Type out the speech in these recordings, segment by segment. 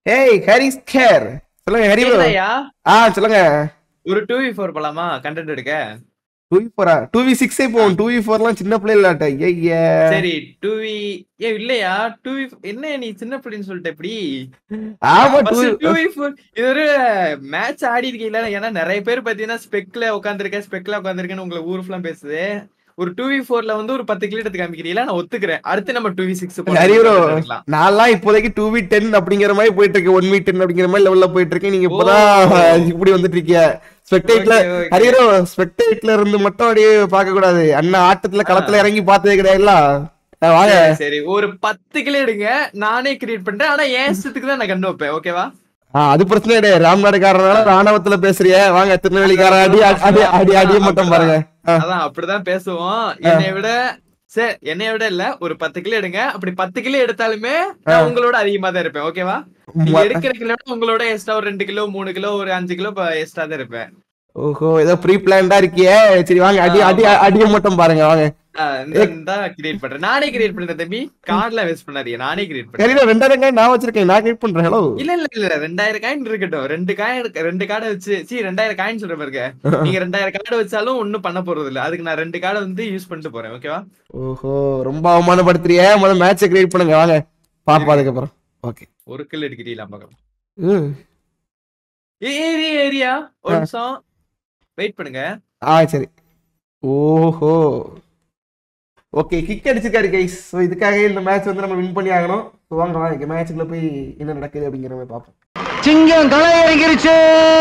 ஏய் ஹரி கேர் சொல்லுங்க ஹரி bro. கேக்குதாயா? ஆ சொல்லுங்க ஒரு டூ வி ஃபோர் போலாமா கண்டென்ட் எடுக்க டூ வி ஃபோரா டூ வி சிக்ஸே போகும் டூ வி ஃபோர்லாம் சின்ன பிள்ளை இல்லாட்ட ஐயா சரி டூ வி ஏ இல்லையா டூ வி என்ன நீ சின்ன பிள்ளைன்னு சொல்லிட்ட எப்படி ஆமா டூ டூ வி ஃபோர் இது ஒரு மேட்ச் ஆடி இருக்கீங்களா ஏன்னா நிறைய பேர் பாத்தீங்கன்னா ஸ்பெக்ல உட்காந்துருக்கேன் ஸ்பெக்ல உட்காந்துருக்கேன்னு உங்களை ஊர் ஃபுல்லா பேசுது ஒரு டூ வி ஃபோர்ல வந்து ஒரு பத்து கிலோ எடுத்து காமிக்கிறீங்களா நான் ஒத்துக்கிறேன் அடுத்து நம்ம two V six Hari bro நான்லாம் இப்போதைக்கு டூ வி டென் அப்படிங்கிற மாதிரி போயிட்டு இருக்கேன் ஒன் வி டென் அப்படிங்கிற மாதிரி லெவல்ல போயிட்டு இருக்கேன் நீங்க இப்பதான் ஓ. இப்படி வந்துட்டு இருக்கீங்க ஸ்பெக்டேட்ல ஹரியரோ ஸ்பெக்டேட்ல இருந்து மட்டும் அப்படியே பார்க்க கூடாது அண்ணா ஆட்டத்துல களத்துல இறங்கி பார்த்ததே கிடையாதுல ஆ, வாங்க சரி ஒரு பத்து கிலோ எடுங்க நானே கிரியேட் பண்றேன் ஆனா என் இஷ்டத்துக்கு தான் நான் கண்ணு வைப்பேன் ஓகேவா ஆ, அது பிரச்சனை கிடையாது ராம்நாடுக்காரனால ராணுவத்துல பேசுறிய வாங்க திருநெல்வேலிக்காரன் அடி அடி அடி அடிய மட்டும் பாருங்க ஆ. அதான் அப்படிதான் பேசுவோம் என்னை விட சரி என்னைய விட இல்ல ஒரு பத்து கிலோ எடுங்க அப்படி பத்து கிலோ எடுத்தாலுமே நான் உங்களோட அதிகமா தான் இருப்பேன் ஓகேவா நீங்க எடுக்கிற கிலோ உங்களோட எக்ஸ்ட்ரா ஒரு ரெண்டு கிலோ மூணு கிலோ ஒரு அஞ்சு கிலோ எக்ஸ்ட்ரா தான் இருப்பேன் ஓஹோ ஏதோ ப்ரீ பிளான்டா இருக்கியே சரி வாங்க அடி அடி அடிய மட்டும் பாருங்க வாங்க கிரியேட் பண்றேன் நானே கிரியேட் பண்றேன் தம்பி கார்ட்ல வேஸ்ட் பண்ணாதீங்க நானே கிரியேட் பண்றேன் சரிடா ரெண்டாயிரம் காய் நான் வச்சிருக்கேன் நான் கிரியேட் பண்றேன் ஹலோ இல்ல இல்ல இல்ல ரெண்டாயிரம் காயின் இருக்கட்டும் ரெண்டு காயின் ரெண்டு கார்டை வச்சு சி ரெண்டாயிரம் காயின் சொல்ற பாருங்க நீங்க ரெண்டாயிரம் கார்டு வச்சாலும் ஒண்ணும் பண்ண போறது இல்ல அதுக்கு நான் ரெண்டு கார்டை வந்து யூஸ் பண்ணிட்டு போறேன் ஓகேவா ஓஹோ ரொம்ப அவமானப்படுத்துறிய முதல்ல மேட்சை கிரியேட் பண்ணுங்க வாங்க பாப்போம் அதுக்கப்புறம் ஓகே ஒரு கில் எடுக்கிறீங்களா பார்க்கலாம் ஏரியா ஏரியா ஒரு ஆ. நிமிஷம் வெயிட் பண்ணுங்க ஆ சரி ஓஹோ ஓகே கிக் அடிச்சிருக்காரு கைஸ் ஸோ இதுக்காக இந்த மேட்ச் வந்து நம்ம வின் பண்ணி ஆகணும் ஸோ வாங்க வாங்க மேட்ச்சுக்குள்ள போய் என்ன நடக்குது அப்படிங்கிற மாதிரி பார்ப்போம் சிங்கம் களை இறங்கிருச்சு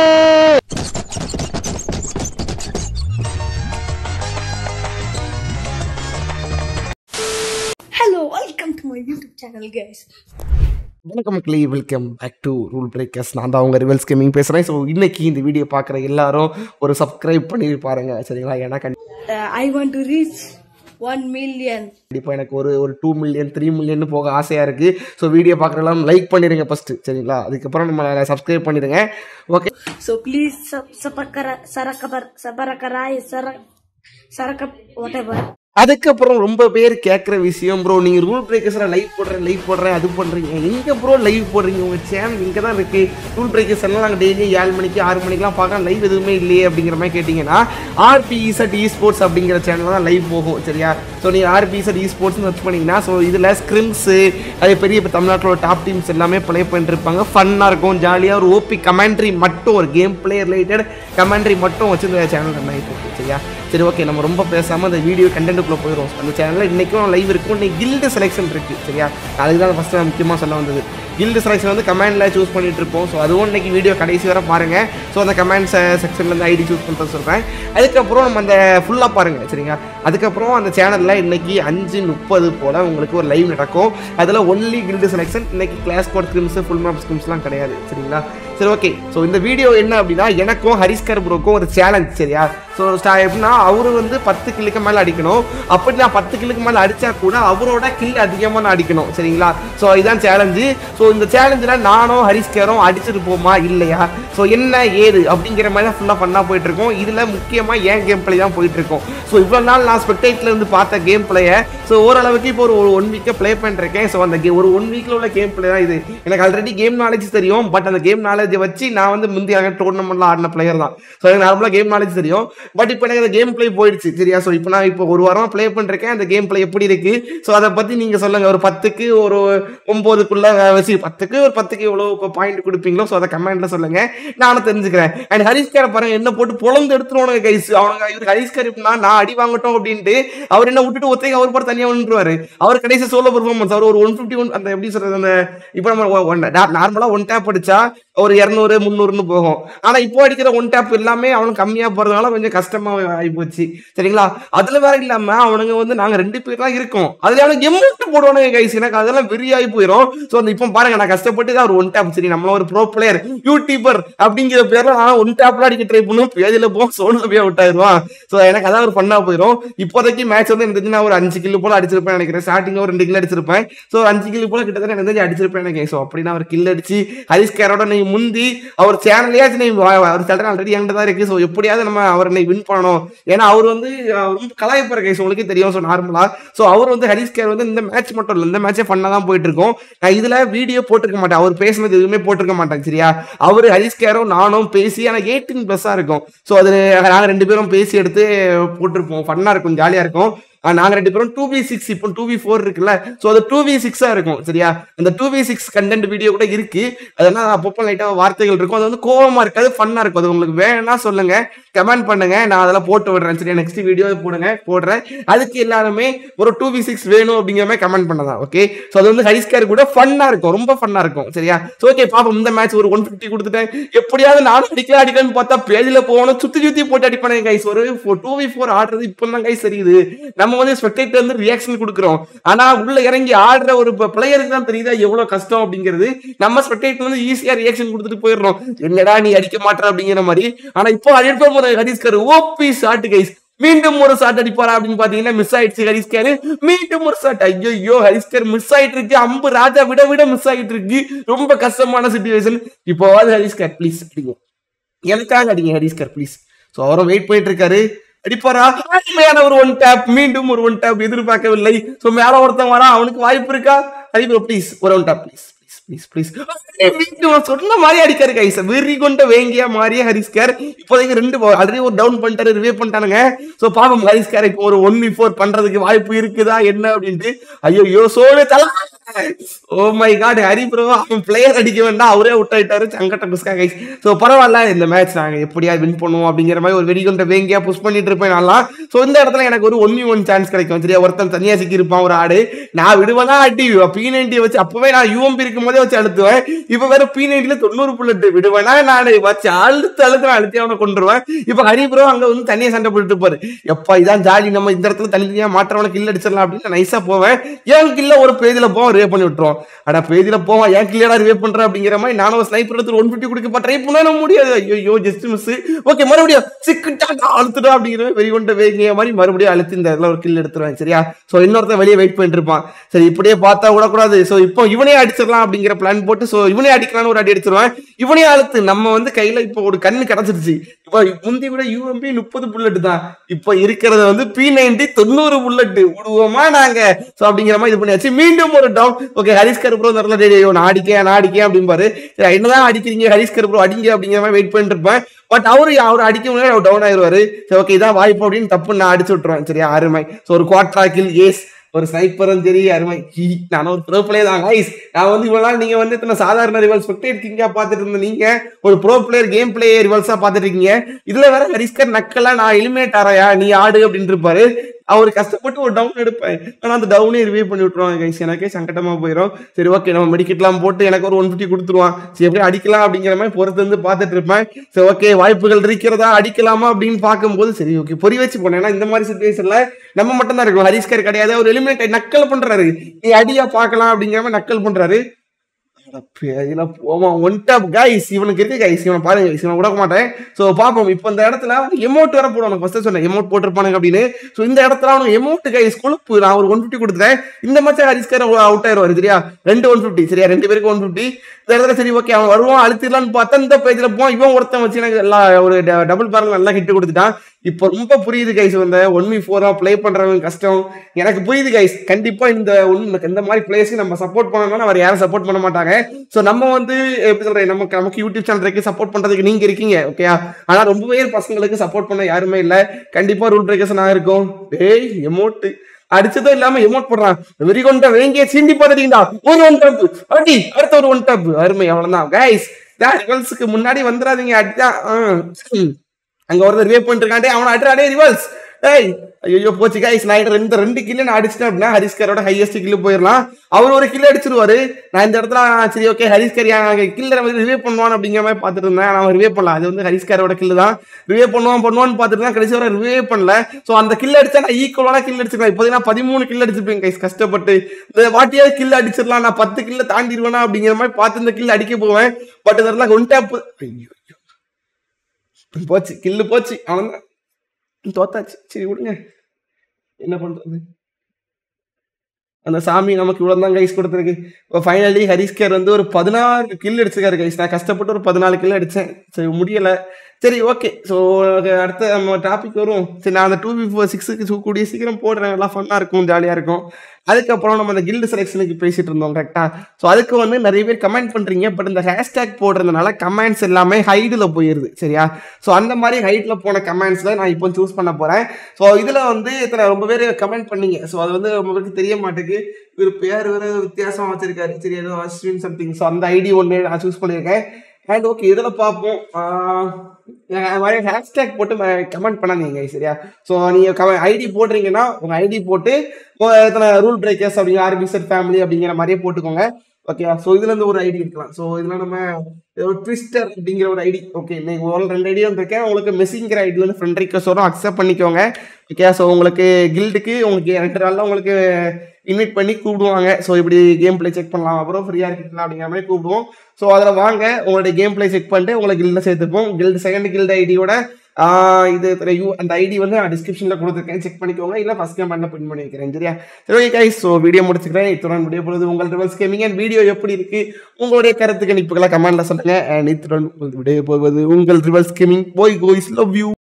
Hello, welcome to my YouTube channel, guys. வணக்கம் மக்களே welcome back to rule breakers நான் தான் உங்க ரிவல்ஸ் கேமிங் பேசுகிறேன் ஸோ இன்னைக்கு இந்த வீடியோ பார்க்குற எல்லாரும் ஒரு சப்ஸ்கிரைப் பண்ணி பாருங்க சரிங்களா ஏன்னா Uh, I want to reach 1 million. கண்டிப்பாக எனக்கு ஒரு ஒரு டூ மில்லியன் த்ரீ மில்லியன் போக ஆசையாக இருக்குது ஸோ வீடியோ பார்க்குறலாம் லைக் பண்ணிடுங்க ஃபஸ்ட்டு சரிங்களா அதுக்கப்புறம் நம்ம சப்ஸ்கிரைப் பண்ணிடுங்க okay So please sub subakara sarakabar sabarakarai sarak sarakap whatever. அதுக்கப்புறம் ரொம்ப பேர் கேட்குற விஷயம் ப்ரோ நீங்கள் ரூல் பிரேக்கர்ஸில் லைவ் போடுறேன் லைவ் போடுறேன் அது பண்ணுறீங்க எங்கே ப்ரோ லைவ் போடுறீங்க உங்கள் சேனல் இங்கே தான் இருக்குது ரூல் பிரேக்கர்ஸ் எல்லாம் நாங்கள் டெய்லி ஏழு மணிக்கு ஆறு மணிக்கெலாம் பார்க்கலாம் லைவ் எதுவுமே இல்லையே அப்படிங்கிற மாதிரி கேட்டிங்கன்னா ஆர்பி இசட் இ ஸ்போர்ட்ஸ் அப்படிங்கிற சேனல் தான் லைவ் போகும் சரியா ஸோ நீங்கள் ஆர்பி இசட் இ ஸ்போர்ட்ஸ்னு சர்ச் பண்ணிங்கன்னா ஸோ இதில் ஸ்க்ரிம்ஸு அது பெரிய இப்போ தமிழ்நாட்டோட டாப் டீம்ஸ் எல்லாமே ப்ளே பண்ணிட்டு இருப்பாங்க ஃபன்னாக இருக்கும் ஜாலியாக ஒரு ஓபி கமெண்ட்ரி மட்டும் ஒரு கேம் பிளே ரிலேட்டட் கமெண்ட்ரி மட்டும் வச்சு இந்த சேனல் ரன் ஆகிட்டு இருக்கு சரியா சரி ஓகே நம்ம ரொம்ப பேசாமல் அந்த வீடியோ கண்டென்ட்டுக்குள்ளே போயிடும் அந்த சேனலில் இன்றைக்கும் லைவ் இருக்கும் இன்னைக்கு கில்டு செலெக்ஷன் இருக்குது சரியா அதுக்கு தான் ஃபஸ்ட்டு முக்கியமாக சொல்ல வந்தது கில்டு செலெக்ஷன் வந்து கமெண்டில் சூஸ் பண்ணிட்டு இருப்போம் ஸோ அதுவும் இன்னைக்கு வீடியோ கடைசி வரை பாருங்கள் ஸோ அந்த கமெண்ட் செக்ஷன்லேருந்து ஐடி சூஸ் பண்ணுறது சொல்கிறேன் அதுக்கப்புறம் நம்ம அந்த ஃபுல்லாக பாருங்கள் சரிங்களா அதுக்கப்புறம் அந்த சேனலில் இன்னைக்கு அஞ்சு முப்பது போல் உங்களுக்கு ஒரு லைவ் நடக்கும் அதில் ஒன்லி கில்டு செலெக்ஷன் இன்னைக்கு class code scrims full map ஸ்கிரிம்ஸ்லாம் கிடையாது சரிங்களா சரி ஓகே ஸோ இந்த வீடியோ என்ன அப்படின்னா எனக்கும் ஹரிஸ்கர் ப்ரோக்கும் ஒரு சேலஞ்ச் சரியா ஸோ ஸ்டா எப்படின்னா அவரு வந்து பத்து கில்லுக்கு மேலே அடிக்கணும் அப்படி நான் பத்து கில்லுக்கு மேலே அடித்தா கூட அவரோட கில் அதிகமாக நான் அடிக்கணும் சரிங்களா ஸோ இதுதான் சேலஞ்சு ஸோ இந்த சேலஞ்சில் நானும் ஹரிஸ்கரும் அடிச்சிட்டு போமா இல்லையா ஸோ என்ன ஏது அப்படிங்கிற மாதிரி தான் ஃபுல்லாக ஃபன்னாக போயிட்டு இருக்கோம் இதில் முக்கியமாக ஏன் கேம் பிளே தான் போயிட்டு இருக்கோம் ஸோ இவ்வளோ நாள் நான் ஸ்பெக்டேட்ல இருந்து பார்த்த கேம் பிளேயை ஸோ ஓரளவுக்கு இப்போ ஒரு ஒன் வீக்கை ப்ளே பண்ணிருக்கேன் ஸோ அந்த கே- ஒரு ஒன் வீக்கில் உள்ள கேம் பிளே தான் இது எனக்கு ஆல்ரெடி கேம் நாலேஜ் தெரியும் பட் அந்த கேம் நாலேஜை வச்சு நான் வந்து முந்தைய டோர்னமெண்ட்லாம் ஆடின பிளேயர் தான் ஸோ எனக்கு நார்மலாக கேம் நாலேஜ் தெரியும் பட் இப்போ எனக்கு அந்த கேம் பிளே போயிடுச்சு சரியா ஸோ இப்போ நான் இப்போ ஒரு வாரமாக ப்ளே பண்ணிருக்கேன் அந்த கேம் பிளே எப்படி இருக்கு ஸோ அதை பற்றி நீங்கள் சொல்லுங்க ஒரு பத்துக்கு ஒரு ஒம்போதுக்குள்ள வச்சு பத்துக்கு ஒரு பத்துக்கு எவ்வளோ இப்போ பாயிண்ட் கொடுப்பீங்களோ ஸோ அதை கமெண்ட்ல சொல்லுங்க நானும் தெரிஞ்சுக்கிறேன் அண்ட் ஹரிஸ்கார பாருங்க என்ன போட்டு பொழந்து எடுத்துருவானுங்க கைஸ் அவனுங்க இவர் ஹரிஸ்கர் எப்படின்னா நான் அடி வாங்கட்டும் அப்படின்ட்டு அவர் என்ன விட்டுட்டு ஒத்தைக்கு அவர் பாட்டு தனியாக நின்றுவாரு அவர் கடைசி சோலோ பெர்ஃபார்மன்ஸ் அவர் ஒரு ஒன் ஃபிஃப்டி ஒன் அந்த எப்படி சொல்றது அந்த இப்போ நம்ம நார்மலாக ஒன் டேப் அடிச்சா ஒரு இரநூறு முந்நூறுன்னு போகும் ஆனா இப்போ அடிக்கிற ஒன் டேப் எல்லாமே அவனுக்கு கம்மியா போறதுனால கொஞ்சம் கஷ்டமா ஆகி போச்சு சரிங்களா அதுல வேற இல்லாம அவனுங்க வந்து நாங்க ரெண்டு பேர் தான் இருக்கோம் அதுல அவனுக்கு எமௌண்ட் போடுவானுங்க கைஸ் எனக்கு அதெல்லாம் வெறியாகி போயிடும் ஸோ அந்த இப்போ பாருங்க நான் கஷ்டப்பட்டு தான் ஒரு ஒன் டேப் சரி நம்மள ஒரு ப்ரோ பிளேயர் யூடியூபர் அப்படிங்கிற பேர்ல நான் ஒன் டேப்ல அடிக்க ட்ரை பண்ணும் பேஜில் போ சோனில் போய் அவுட் ஆயிடுவான் ஸோ எனக்கு அதான் ஒரு பண்ணா போயிடும் இப்போதைக்கு மேட்ச் வந்து எனக்கு தெரிஞ்சு நான் ஒரு அஞ்சு கிலோ போல அடிச்சிருப்பேன் நினைக்கிறேன் ஸ்டார்டிங் ஒரு ரெண்டு கிலோ அடிச்சிருப்பேன் ஸோ அஞ்சு கிலோ போல கிட்டத்தட்ட எனக்கு தெரிஞ்சு அடிச்சிருப்பேன் நினைக்கிறேன் ஸோ அப்படின்னா ஒரு கில் அடிச்சு ஹரிஸ்கரோட நீ முந்தி அவர் சேனல்லையாச்சும் நீ வா- அவர் சேனல் ஆல்ரெடி என்கிட்ட தான் இருக்கு ஸோ எப்படியாவது நம்ம அவரை வின் பண்ணணும் ஏன்னா அவர் வந்து அஹ், ரொம்ப கலாய்ப்பார் கைஸ் உங்களுக்கே தெரியும் ஸோ நார்மலா ஸோ அவர் வந்து ஹரிஸ் கேர் வந்து இந்த மேட்ச் மட்டும் இல்லை இந்த மேட்சே ஃபன்னாக தான் போயிட்டு இருக்கோம் நான் இதுல வீடியோ போட்டிருக்க மாட்டேன் அவர் பேசுனது எதுவுமே போட்டிருக்க மாட்டேன் சரியா அவர் ஹரிஸ் கேரும் நானும் பேசி ஆனால் எயிட்டீன் ப்ளஸ்ஸாக இருக்கும் ஸோ அது நாங்கள் ரெண்டு பேரும் பேசி எடுத்து போட்டிருப்போம் ஃபன்னாக இருக்கும் ஜாலியாக இருக்கும் ஆஹ் நாங்க ரெண்டு பேரும் டூ வி சிக்ஸ் இப்போ டூ வி ஃபோர் இருக்குல்ல ஸோ அது டூ வி சிக்ஸா இருக்கும் சரியா அந்த two V six content video கூட இருக்கு அதெல்லாம் அப்பப்போ லைட்டாக வார்த்தைகள் இருக்கும் அது வந்து கோவமா இருக்காது ஃபன்னா இருக்கும் அது உங்களுக்கு வேணும்னா சொல்லுங்க கமெண்ட் பண்ணுங்க நான் அதெல்லாம் போட்டு விடுறேன் சரியா நெக்ஸ்ட் வீடியோ போடுங்க போடுறேன் அதுக்கு எல்லாருமே ஒரு டூ வி சிக்ஸ் வேணும் அப்படிங்கிற மாதிரி கமெண்ட் பண்ணலாம் ஓகே ஸோ அது வந்து ஹரிஸ்கார் கூட ஃபன்னா இருக்கும் ரொம்ப ஃபன்னா இருக்கும் சரியா ஸோ ஓகே பாப்போம் இந்த மேட்ச் ஒரு ஒன் ஃபிஃப்டி கொடுத்துட்டேன் எப்படியாவது நானும் அடிக்கலாம் அடிக்கலாம்னு பார்த்தா பேஜில் போகணும் சுத்தி சுத்தி போட்டு அடிப்பானே கைஸ் ஒரு டூ வி ஃபோர் ஆடுறது இப்போ தான் கைஸ் தெரியுது நம்ம வந்து ஸ்பெக்டேட்டர் வந்து ரியாக்ஷன் கொடுக்குறோம் ஆனா உள்ள இறங்கி ஆடுற ஒரு பிளேயருக்கு தான் தெரியுதா எவ்வளவு கஷ்டம் அப்படிங்கிறது நம்ம ஸ்பெக்டேட்டர் வந்து ஈஸியா ரியாக்ஷன் கொடுத்துட்டு போயிடுறோம் என்னடா நீ அடிக்க மாட்டற அப்படிங்கிற மாதிரி ஆனா இப்போ அடிப்ப போற ஹரிஸ்கர் ஓபி ஷாட் கைஸ் மீண்டும் ஒரு ஷாட் அடிப்பாரா அப்படின்னு பாத்தீங்கன்னா மிஸ் ஆயிடுச்சு ஹரிஸ்கர் மீண்டும் ஒரு ஷாட் ஐயோ ஹரிஸ்கர் மிஸ் ஆயிட்டு இருக்கு அம்பு ராஜா விட விட மிஸ் ஆயிட்டு இருக்கு ரொம்ப கஷ்டமான சுச்சுவேஷன் இப்போவாது ஹரிஸ்கர் ப்ளீஸ் அடிங்க எனக்காக அடிங்க ஹரிஸ்கர் ப்ளீஸ் ஸோ அவரும் வெயிட் பண்ணிட்டு இருக்காரு அடிப்பாரா அருமையான ஒரு ஒன் டேப் மீண்டும் ஒரு ஒன் டேப் எதிர்பார்க்கவில்லை ஸோ மேல ஒருத்தன் வரா அவனுக்கு வாய்ப்பு இருக்கா அடிப்பா ப்ளீஸ் ஒரு one tap please please please please மீண்டும் சொன்ன மாதிரி அடிக்காரு கைஸ் வெறி கொண்ட வேங்கியா மாறிய ஹரிஸ்கர் இப்போதைக்கு ரெண்டு ஆல்ரெடி ஒரு டவுன் பண்ணிட்டாரு ரிவே பண்ணிட்டானுங்க ஸோ பாப்போம் ஹரிஸ்கர் இப்போ ஒரு ஒன் வி ஃபோர் பண்றதுக்கு வாய்ப்பு இருக்குதா என்ன அப்படின்ட்டு ஐயோ சோழ தலா oh my god Hari bro அவன் பிளேயர் அடிக்க வேண்டாம் அவரே அவுட் ஆயிட்டாரு சங்கட்ட குஸ்கா கைஸ் ஸோ பரவாயில்ல இந்த மேட்ச் நாங்க எப்படியா வின் பண்ணுவோம் அப்படிங்கிற மாதிரி ஒரு வெடி கொண்ட வேங்கியா புஷ் பண்ணிட்டு இருப்பேன் நல்லா ஸோ இந்த இடத்துல எனக்கு ஒரு ஒன் ஒன் சான்ஸ் கிடைக்கும் சரியா ஒருத்தன் தனியா சிக்கி இருப்பான் ஒரு ஆடு நான் விடுவேனா அடி பி நைன்டி வச்சு அப்பவே நான் யூஎம்பி இருக்கும் போதே வச்சு அழுத்துவேன் இப்போ வேற பி நைன்டில தொண்ணூறு புல்லட் விடுவேனா நான் வச்சு அழுத்து அழுத்து நான் அழுத்தி அவனை கொண்டுருவேன் இப்போ ஹரி ப்ரோ அங்க வந்து தனியா சண்டை போட்டுட்டு இருப்பாரு எப்பா இதான் ஜாலி நம்ம இந்த இடத்துல தனித்தனியா மாற்றவனை கில் அடிச்சிடலாம் அப்படின்னு நைஸா போவேன் ஏன் கில்ல ஒரு பேஜில் போவோம் ரிவே பண்ணி விட்டுருவோம் அட பேஜில் போவான் ஏன் கில்லியடா ரிவே பண்றேன் அப்படிங்கிற மாதிரி நானும் ஸ்னைப்பர் எடுத்து ஒன் ஃபிஃப்டி கொடுக்க ட்ரை பண்ண முடியாது ஐயோ ஜஸ்ட் மிஸ் ஓகே மறுபடியும் சிக்கிட்டா அழுத்துடா அப்படிங்கிற மாதிரி வெறி கொண்ட வேகிய மாதிரி மறுபடியும் அழுத்தி இந்த இடத்துல ஒரு கில் எடுத்துருவேன் சரியா ஸோ இன்னொருத்தன் வெளியே வெயிட் பண்ணிட்டு இருப்பான் சரி இப்படியே பார்த்தா விடக்கூடாது ஸோ இப்போ இவனே அடிச்சிடலாம் அப்படிங்கிற பிளான் போட்டு ஸோ இவனே அடிக்கலாம்னு ஒரு அடி அடிச்சிருவேன் இவனே அழுத்து நம்ம வந்து கையில இப்போ ஒரு கண்ணு கிடைச்சிருச்சு இப்போ முந்தி விட யூஎம்பி முப்பது புல்லட் தான் இப்போ இருக்கிறது வந்து பி நைன்டி தொண்ணூறு புல்லட் விடுவோமா நாங்க ஸோ அப்படிங்கிற மாதிரி இது பண்ணியாச்சு மீண்டும் ஒரு டவுன் ஓகே ஹரிஸ்கர் ப்ரோ இந்த இடத்துல டேய், டேய், நான் அடிக்கேன் நான் அடிக்கேன் அப்படிம்பாரு சரி என்னதான் அடிக்கிறீங்க ஹரிஸ்கர் ப்ரோ அடிங்க அப்படிங்கிற மாதிரி வெயிட் பண்ணிட்டு இருப்பேன் பட் அவரு அவர் அடிக்க முடியாது அவர் டவுன் ஆயிடுவாரு சரி ஓகே இதான் வாய்ப்பு அப்படின்னு தப்பு நான் அடிச்சு விட்டுருவேன் சரியா அருமை ஸோ ஒரு குவாட்ரா கில் ஏஸ் ஒரு ஸ்னைப்பரும் சரி அருமை ஹீ, நானும் ஒரு ப்ரோ பிளே தான் கைஸ் நான் வந்து இவ்வளவு நாள் நீங்க வந்து இத்தனை சாதாரண ரிவல்ஸ் ஸ்பெக்டேட் கிங்கா பார்த்துட்டு இருந்த நீங்க ஒரு ப்ரோ பிளேயர் கேம் பிளே ரிவல்ஸா பார்த்துட்டு இருக்கீங்க இதுல வேற ரிஸ்கர் நக்கலா நான் எலிமினேட் ஆறையா நீ ஆடு அப்படின்னு இருப்பாரு அவர் கஷ்டப்பட்டு ஒரு டவுன் எடுப்பேன் ஆனா அந்த டவுனே ரிவ்யூ பண்ணி விட்டுருவாங்க கைஸ் எனக்கே சங்கடமா போயிடும் சரி ஓகே நம்ம மெடிக்கெட்லாம் போட்டு எனக்கு ஒரு ஒன் ஃபிஃப்டி கொடுத்துருவான் சரி எப்படி அடிக்கலாம் அப்படிங்கிற மாதிரி பொறுத்து வந்து பார்த்துட்டு இருப்பேன் சரி ஓகே வாய்ப்புகள் இருக்கிறதா அடிக்கலாமா அப்படின்னு பார்க்கும்போது சரி ஓகே பொறி வச்சு போனேன் ஏன்னா இந்த மாதிரி சுச்சுவேஷன்ல நம்ம மட்டும் தான் இருக்கணும் ஹரிஸ்கர் கிடையாது அவர் எலிமினேட் நக்கல் பண்றாரு நீ அடியா பார்க்கலாம் அப்படிங்கிற மாதிரி நக்கல் பண்றாரு இதுல போவான் ஒன் டாப் கைஸ் இவனுக்கு இருக்கு கைஸ் இவனை பாருங்க guys, இவனை விட மாட்டேன் ஸோ பார்ப்போம் இப்போ இந்த இடத்துல எமௌண்ட் வர போடுவாங்க ஃபர்ஸ்ட் சொன்னேன் எமௌண்ட் போட்டிருப்பானுங்க அப்படின்னு ஸோ இந்த இடத்துல அவனுக்கு எமௌண்ட் கைஸ் கொழுப்பு நான் ஒரு ஒன் ஃபிஃப்டி கொடுத்துட்டேன் இந்த மச்சா ஹரிஸ்கர் அவுட் ஆயிடுவாரு சரியா ரெண்டு ஒன் ஃபிஃப்டி சரியா ரெண்டு பேருக்கு ஒன் ஃபிஃப்டி இந்த இடத்துல சரி ஓகே அவன் வருவான் அழுத்திடலான்னு பார்த்தா இந்த பேஜில் போவான் இவன் ஒருத்தன் வச்சு எனக்கு எல்லா ஒரு டபுள் பேரல் நல்லா ஹிட் கொடுத்துட்டான் இப்போ ரொம்ப புரியுது கைஸ் இந்த ஒன் வி ஃபோரா ப்ளே பண்றவங்க கஷ்டம் எனக்கு புரியுது கைஸ் கண்டிப்பா இந்த ஒன் இந்த மாதிரி பிளேஸ்க்கு நம்ம சப்போர்ட் பண்ணணும்னா அவர் யாரும் சப்போர்ட் பண்ண மாட்டாங்க ஸோ நம்ம வந்து எப்படி சொல்றேன் நமக்கு நமக்கு யூடியூப் சேனல் இருக்கு சப்போர்ட் பண்றதுக்கு நீங்க இருக்கீங்க ஓகே ஆனா ரொம்ப பேர் பசங்களுக்கு சப்போர்ட் பண்ண யாருமே இல்ல கண்டிப்பா ரூல் பிரேக்கர்ஸ் நான் இருக்கும் டேய் எமோட்டு அடிச்சதும் இல்லாம எமோட் போடுறான் வெறி கொண்ட வேங்கிய சீண்டி பார்த்துட்டீங்களா ஒரு ஒன் டப் அடி அடுத்த ஒரு ஒன் டப் அருமை அவ்வளவுதான் கைஸ் ரிவல்ஸுக்கு முன்னாடி வந்துடாதீங்க அடிதான் ஆ. ம். அங்க ஒருத்தர் ரிவே பண்ணிட்டு இருக்காண்டே அவனை அட்ராடே ரிவல்ஸ் ஏய் ஐயோ போச்சு கைஸ் நான் இந்த ரெண்டு ரெண்டு கில்லு நான் அடிச்சிட்டேன் அப்படின்னா ஹரிஸ்கரோட ஹையஸ்ட் கில்லு போயிடலாம் அவர் ஒரு கில்லு அடிச்சிருவாரு நான் இந்த இடத்துல ஆ, சரி ஓகே ஹரிஸ்கர் கில்ல வந்து ரிவே பண்ணுவான் அப்படிங்கிற மாதிரி பார்த்துட்டு இருந்தேன் ஆனா அவன் ரிவே பண்ணலாம் அது வந்து ஹரிஸ்கரோட கில்லு தான் ரிவே பண்ணுவான் பண்ணுவான்னு பார்த்துட்டு தான் கடைசி வரை ரிவே பண்ணல ஸோ அந்த கில் அடிச்சா நான் ஈக்குவலான கில் அடிச்சிருக்கேன் இப்போதைக்கு நான் பதிமூணு கில் அடிச்சிருப்பேன் கைஸ் கஷ்டப்பட்டு இந்த வாட்டியாவது கில் அடிச்சிடலாம் நான் பத்து கில்ல தாண்டிடுவேனா அப்படிங்கிற மாதிரி பார்த்து இந்த கில் அடிக்க போவேன் பட் இதெல்லாம் ஒன் டேப் ஐயோ போச்சு கில்லு போச்சு அவன் தோத்தாச்சு சரி விடுங்க என்ன பண்றது அந்த சாமி நமக்கு இவ்வளோ தான் கைஸ் கொடுத்துருக்கு இப்போ ஃபைனலி ஹரிஸ்கர் வந்து ஒரு பதினாறு கில் அடிச்சிருக்காரு கைஸ் நான் கஷ்டப்பட்டு ஒரு பதினாலு கில் அடித்தேன் சரி முடியலை சரி ஓகே ஸோ அடுத்த நம்ம டாபிக் வரும் சரி நான் அந்த டூ பி ஃபோர் சிக்ஸுக்கு கூடிய சீக்கிரம் போடுறேன் எல்லாம் ஃபன்னாக இருக்கும் ஜாலியாக இருக்கும் அதுக்கப்புறம் நம்ம அந்த கில்டு செலெக்ஷனுக்கு பேசிட்டு இருந்தோம் கரெக்டாக ஸோ அதுக்கு வந்து நிறைய பேர் கமெண்ட் பண்ணுறீங்க பட் இந்த ஹேஷ்டேக் போடுறதுனால கமெண்ட்ஸ் எல்லாமே ஹைடில் போயிடுது சரியா ஸோ அந்த மாதிரி ஹைட்டில் போன கமெண்ட்ஸில் நான் இப்போ சூஸ் பண்ண போகிறேன் ஸோ இதில் வந்து இத்தனை ரொம்ப பேர் கமெண்ட் பண்ணீங்க ஸோ அது வந்து ரொம்ப பேருக்கு தெரிய மாட்டேங்குது இவர் பேர் வேறு வித்தியாசமாக வச்சிருக்காரு சரி ஏதோ அஸ்வின் சம்திங் ஸோ அந்த ஐடி ஒன்று நான் சூஸ் பண்ணியிருக்கேன் அண்ட் ஓகே இதில் பார்ப்போம் மாதிரி ஹேஷ்டேக் போட்டு கமெண்ட் பண்ணாதீங்க சரியா ஸோ நீங்கள் கம ஐடி போடுறீங்கன்னா உங்கள் ஐடி போட்டு உங்க எத்தனை ரூல் பிரேக்கர்ஸ் அப்படிங்கிற ஆர்பிசர் ஃபேமிலி அப்படிங்கிற மாதிரியே போட்டுக்கோங்க ஓகே ஸோ இதுலேருந்து ஒரு ஐடி இருக்கலாம் ஸோ இதில் நம்ம ஒரு ட்விஸ்டர் அப்படிங்கிற ஒரு ஐடி ஓகே இன்னைக்கு ஒரு ரெண்டு ஐடி வந்திருக்கேன் உங்களுக்கு மெஸ்ஸிங்கிற ஐடியில் ஃப்ரெண்ட் ரிக்வஸ்ட் வரும் அக்செப்ட் பண்ணிக்கோங்க ஓகே ஸோ உங்களுக்கு கில்டுக்கு உங்களுக்கு ரெண்டு நாளில் உங்களுக்கு இன்வைட் பண்ணி கூப்பிடுவாங்க ஸோ இப்படி கேம் பிளே செக் பண்ணலாம் அப்புறம் ஃப்ரீயாக இருக்கீங்களா அப்படிங்கிற மாதிரி கூப்பிடுவோம் ஸோ அதில் வாங்க உங்களுடைய கேம் பிளே செக் பண்ணிட்டு உங்களை கில்டில் சேர்த்துப்போம் கில்டு செகண்ட் கில்டு ஐடியோட இது யூ அந்த ஐடி வந்து நான் டிஸ்கிரிப்ஷனில் கொடுத்துருக்கேன் செக் பண்ணிக்கோங்க இல்லை ஃபஸ்ட் கமெண்ட்டில் பின் பண்ணி வைக்கிறேன் சரியா சரி ஓகே கைஸ் ஸோ வீடியோ முடிச்சுக்கிறேன் இத்துடன் முடிய பொழுது உங்கள் ரிவல்ஸ் கேமிங் அண்ட் வீடியோ எப்படி இருக்கு உங்களுடைய கருத்து கணிப்புகளை கமெண்ட்ல சொல்லுங்க அண்ட் இத்துடன் விடைய போவது உங்கள் ரிவல்ஸ் கேமிங் போய் கோய்ஸ் லவ் யூ